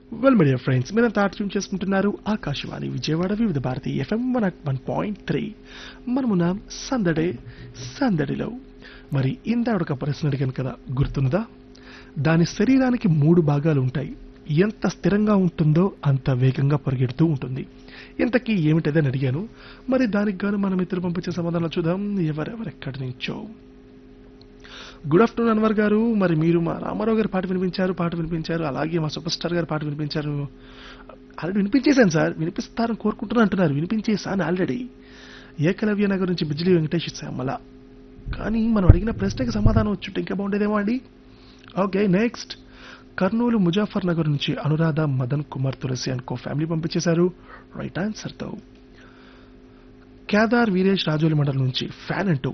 well media friends మీరంతా ఆటం చేసుకుంటున్నారు Akashvani Vijayawada Vividh Bharati FM one one point three మనమున్నాం సందడే సందడిలో మరి ఇందాక ఒక ప్రశ్న అడిగాను కదా గుర్తున్నదా దాని శరీరానికి మూడు భాగాలు ఉంటాయి ఎంత స్థిరంగా ఉంటుందో అంత వేగంగా పరిగెడుతూ ఉంటుంది ఇంతకీ ఏమిటదని అడిగాను మరి దానికి గాను మనం ఇద్దరు పంపించే సమాధానాలు చూద్దాం ఎవరెవరెక్కడి నుంచో గుడ్ ఆఫ్టర్నూన్ అన్వర్ గారు మరి మీరు మా రామారావు గారి పాట వినిపించారు పాట వినిపించారు అలాగే మా సూపర్ స్టార్ గారి పాట వినిపించారు ఆల్రెడీ వినిపించేశాను సార్ వినిపిస్తారని కోరుకుంటున్నా అంటున్నారు వినిపించేశాను ఆల్రెడీ ఏకలవ్య నగర్ నుంచి బిజ్లీ వెంకటేష్ శ్యామల కానీ మనం అడిగిన ప్రశ్నకి సమాధానం వచ్చుంటే ఇంకా బాగుండేదేమో అండి ఓకే నెక్స్ట్ కర్నూలు ముజాఫర్ నగర్ నుంచి Anuradha Madan Kumar Tulasi and co family పంపించేశారు రైట్ ఆన్సర్తో కేదార్ వీరేష్ రాజోలి మండలం నుంచి ఫ్యాన్ అంటూ